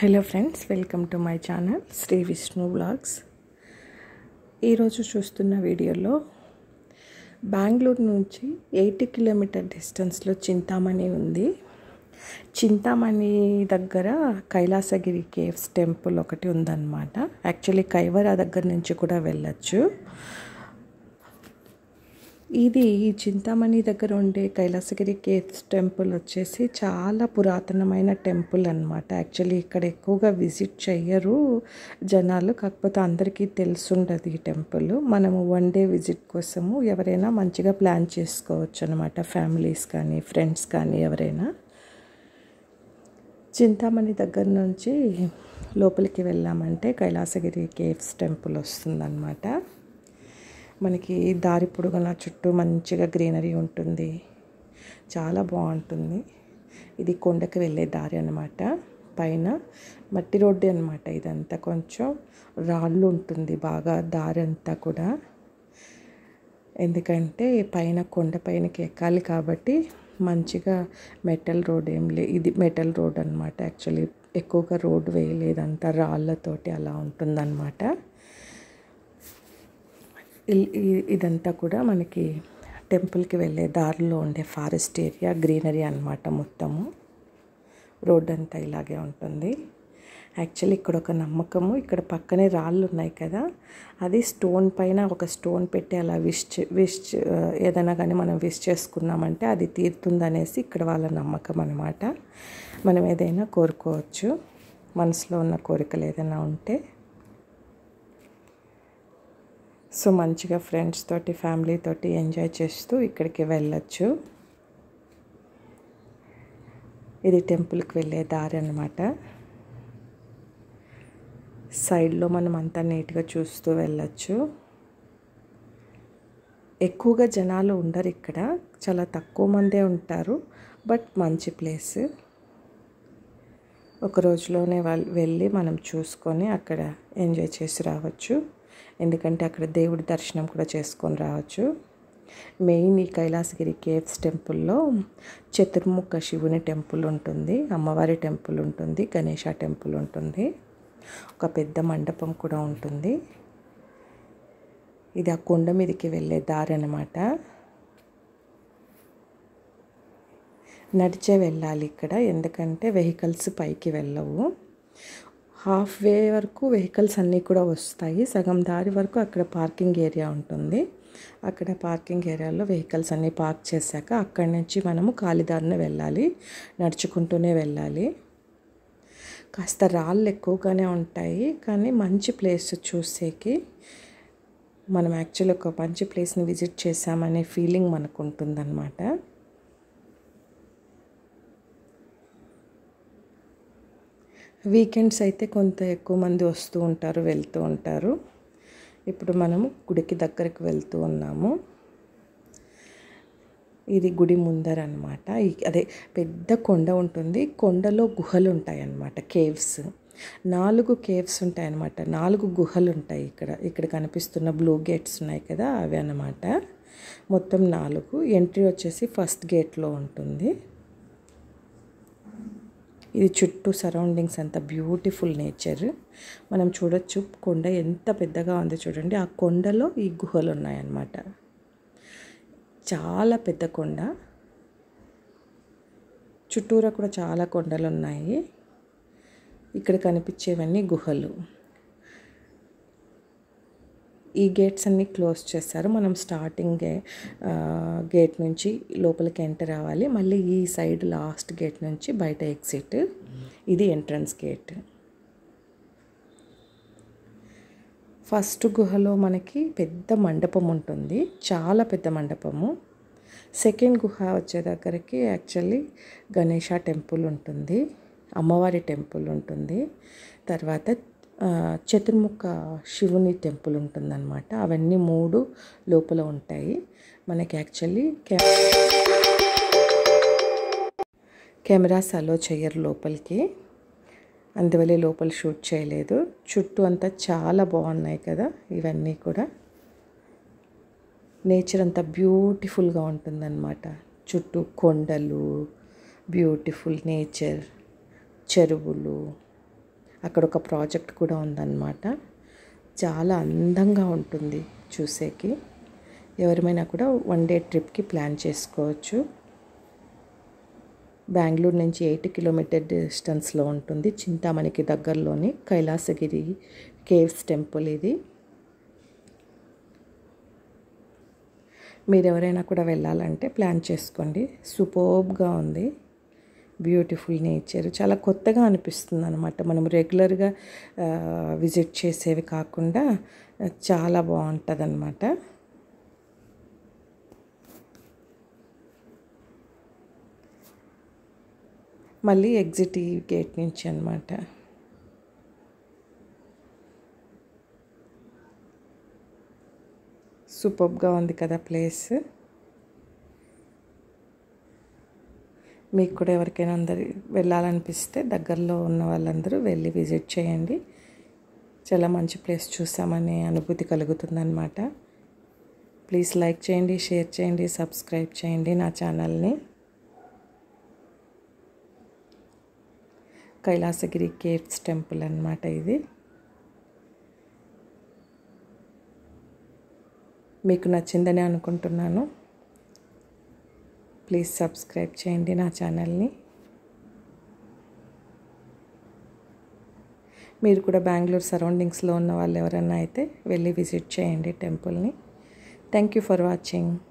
hello friends welcome to my channel Sri Vishnu blogs ఈరోజు చూస్తున్న వీడియోలో బెంగళూరు నుంచి ఎయిటీ కిలోమీటర్ డిస్టెన్స్లో చింతామణి ఉంది చింతామణి దగ్గర కైలాసగిరి కేవ్స్ టెంపుల్ ఒకటి ఉందన్నమాట యాక్చువల్లీ కైవరా దగ్గర నుంచి కూడా వెళ్ళచ్చు ఇది ఈ చింతామణి దగ్గర ఉండే కైలాసగిరి కేవ్స్ టెంపుల్ వచ్చేసి చాలా పురాతనమైన టెంపుల్ అనమాట యాక్చువల్లీ ఇక్కడ ఎక్కువగా విజిట్ చెయ్యరు జనాలు కాకపోతే అందరికీ తెలుసుండదు ఈ టెంపుల్ మనము వన్ డే విజిట్ కోసము ఎవరైనా మంచిగా ప్లాన్ చేసుకోవచ్చు అనమాట ఫ్యామిలీస్ కానీ ఫ్రెండ్స్ కానీ ఎవరైనా చింతామణి దగ్గర నుంచి లోపలికి వెళ్ళామంటే కైలాసగిరి కేవ్స్ టెంపుల్ వస్తుందన్నమాట మనకి దారి పొడుగున చుట్టూ మంచిగా గ్రీనరీ ఉంటుంది చాలా బాగుంటుంది ఇది కొండకి వెళ్ళే దారి అనమాట పైన మట్టి రోడ్డు అనమాట ఇదంతా కొంచెం రాళ్ళు ఉంటుంది బాగా దారి అంతా కూడా ఎందుకంటే పైన కొండ పైనకి ఎక్కాలి కాబట్టి మంచిగా మెటల్ రోడ్ ఏం లే ఇది మెటల్ రోడ్ అనమాట యాక్చువల్లీ ఎక్కువగా రోడ్ వేయలేదంతా రాళ్ళతోటి అలా ఉంటుందన్నమాట ఇదంతా కూడా మనకి టెంపుల్కి వెళ్ళే దారిలో ఉండే ఫారెస్ట్ ఏరియా గ్రీనరీ అనమాట మొత్తము రోడ్ అంతా ఇలాగే ఉంటుంది యాక్చువల్లీ ఇక్కడ ఒక నమ్మకము ఇక్కడ పక్కనే రాళ్ళు ఉన్నాయి కదా అది స్టోన్ పైన ఒక స్టోన్ పెట్టి అలా విష్ విష్ ఏదైనా కానీ మనం విష్ చేసుకున్నామంటే అది తీరుతుందనేసి ఇక్కడ వాళ్ళ నమ్మకం అనమాట మనం ఏదైనా కోరుకోవచ్చు మనసులో ఉన్న కోరికలు ఏదైనా ఉంటే సో మంచిగా ఫ్రెండ్స్ తోటి ఫ్యామిలీ తోటి ఎంజాయ్ చేస్తూ ఇక్కడికి వెళ్ళచ్చు ఇది టెంపుల్కి వెళ్ళే దారి అనమాట సైడ్లో మనం అంతా నీట్గా చూస్తూ వెళ్ళచ్చు ఎక్కువగా జనాలు ఉండరు ఇక్కడ చాలా తక్కువ మందే ఉంటారు బట్ మంచి ప్లేస్ ఒక రోజులోనే వాళ్ళు వెళ్ళి మనం చూసుకొని అక్కడ ఎంజాయ్ చేసి రావచ్చు ఎందుకంటే అక్కడ దేవుడి దర్శనం కూడా చేసుకొని రావచ్చు మెయిన్ ఈ కైలాసగిరి కేవ్స్ టెంపుల్లో చతుర్ముఖ శివుని టెంపుల్ ఉంటుంది అమ్మవారి టెంపుల్ ఉంటుంది గణేష టెంపుల్ ఉంటుంది ఒక పెద్ద మండపం కూడా ఉంటుంది ఇది ఆ కొండ మీదకి వెళ్ళే దారి అనమాట నడిచే వెళ్ళాలి ఇక్కడ ఎందుకంటే వెహికల్స్ పైకి వెళ్ళవు హాఫ్ వే వరకు వెహికల్స్ అన్నీ కూడా వస్తాయి సగం దారి వరకు అక్కడ పార్కింగ్ ఏరియా ఉంటుంది అక్కడ పార్కింగ్ ఏరియాలో వెహికల్స్ అన్నీ పార్క్ చేశాక అక్కడి నుంచి మనము కాలిదారిన వెళ్ళాలి నడుచుకుంటూనే వెళ్ళాలి కాస్త రాళ్ళు ఎక్కువగానే ఉంటాయి కానీ మంచి ప్లేస్ చూసేకి మనం యాక్చువల్లీ ఒక మంచి ప్లేస్ని విజిట్ చేసామనే ఫీలింగ్ మనకు ఉంటుందన్నమాట వీకెండ్స్ అయితే కొంత ఎక్కువ మంది వస్తూ ఉంటారు వెళ్తూ ఉంటారు ఇప్పుడు మనము గుడికి దగ్గరికి వెళ్తూ ఉన్నాము ఇది గుడి ముందర అనమాట అదే పెద్ద కొండ ఉంటుంది కొండలో గుహలు ఉంటాయి అన్నమాట కేవ్స్ నాలుగు కేవ్స్ ఉంటాయి అన్నమాట నాలుగు గుహలు ఉంటాయి ఇక్కడ ఇక్కడ కనిపిస్తున్న బ్లూ గేట్స్ ఉన్నాయి కదా అవి అన్నమాట మొత్తం నాలుగు ఎంట్రీ వచ్చేసి ఫస్ట్ గేట్లో ఉంటుంది ఇది చుట్టూ సరౌండింగ్స్ అంత బ్యూటిఫుల్ నేచర్ మనం చూడొచ్చు కొండ ఎంత పెద్దగా ఉంది చూడండి ఆ కొండలో ఈ గుహలు ఉన్నాయన్నమాట చాలా పెద్ద కొండ చుట్టూరా కూడా చాలా కొండలు ఉన్నాయి ఇక్కడ కనిపించేవన్నీ గుహలు ఈ గేట్స్ అన్నీ క్లోజ్ చేస్తారు మనం స్టార్టింగ్ గేట్ నుంచి లోపలికి ఎంటర్ అవ్వాలి మళ్ళీ ఈ సైడ్ లాస్ట్ గేట్ నుంచి బయట ఎగ్జిట్ ఇది ఎంట్రన్స్ గేట్ ఫస్ట్ గుహలో మనకి పెద్ద మండపం ఉంటుంది చాలా పెద్ద మండపము సెకండ్ గుహ వచ్చే దగ్గరికి యాక్చువల్లీ గణేష టెంపుల్ ఉంటుంది అమ్మవారి టెంపుల్ ఉంటుంది తర్వాత చతుర్ముఖ శివుని టెంపుల్ ఉంటుందన్నమాట అవన్నీ మూడు లోపల ఉంటాయి మనకి యాక్చువల్లీ కెమెరాస్ అలో చేయరు లోపలికి అందువల్ల లోపల షూట్ చేయలేదు చుట్టూ అంతా చాలా బాగున్నాయి కదా ఇవన్నీ కూడా నేచర్ అంతా బ్యూటిఫుల్గా ఉంటుందన్నమాట చుట్టూ కొండలు బ్యూటిఫుల్ నేచర్ చెరువులు అక్కడ ఒక ప్రాజెక్ట్ కూడా ఉందన్నమాట చాలా అందంగా ఉంటుంది చూసేకి ఎవరిమైనా కూడా వన్ డే ట్రిప్కి ప్లాన్ చేసుకోవచ్చు బెంగళూరు నుంచి ఎయిట్ కిలోమీటర్ డిస్టెన్స్లో ఉంటుంది చింతామణికి దగ్గరలోని కైలాసగిరి కేవ్స్ టెంపుల్ ఇది మీరు ఎవరైనా కూడా వెళ్ళాలంటే ప్లాన్ చేసుకోండి సూపర్బ్గా ఉంది బ్యూటిఫుల్ నేచర్ చాలా కొత్తగా అనిపిస్తుంది అనమాట మనం రెగ్యులర్గా విజిట్ చేసేవి కాకుండా చాలా బాగుంటుంది అనమాట మళ్ళీ ఎగ్జిట్ ఈ గేట్ నుంచి అనమాట సూపర్గా ఉంది కదా ప్లేస్ మీకు కూడా ఎవరికైనా అందరు వెళ్ళాలనిపిస్తే దగ్గరలో ఉన్న వాళ్ళందరూ వెళ్ళి విజిట్ చేయండి చాలా మంచి ప్లేస్ చూసామనే అనుభూతి కలుగుతుందన్నమాట ప్లీజ్ లైక్ చేయండి షేర్ చేయండి సబ్స్క్రైబ్ చేయండి నా ఛానల్ని కైలాసగిరి కేవ్స్ టెంపుల్ అనమాట ఇది మీకు నచ్చిందని అనుకుంటున్నాను ప్లీజ్ సబ్స్క్రైబ్ చేయండి నా ఛానల్ని మీరు కూడా బెంగళూరు సరౌండింగ్స్లో ఉన్న వాళ్ళు ఎవరైనా అయితే వెళ్ళి విజిట్ చేయండి టెంపుల్ని థ్యాంక్ యూ ఫర్ వాచింగ్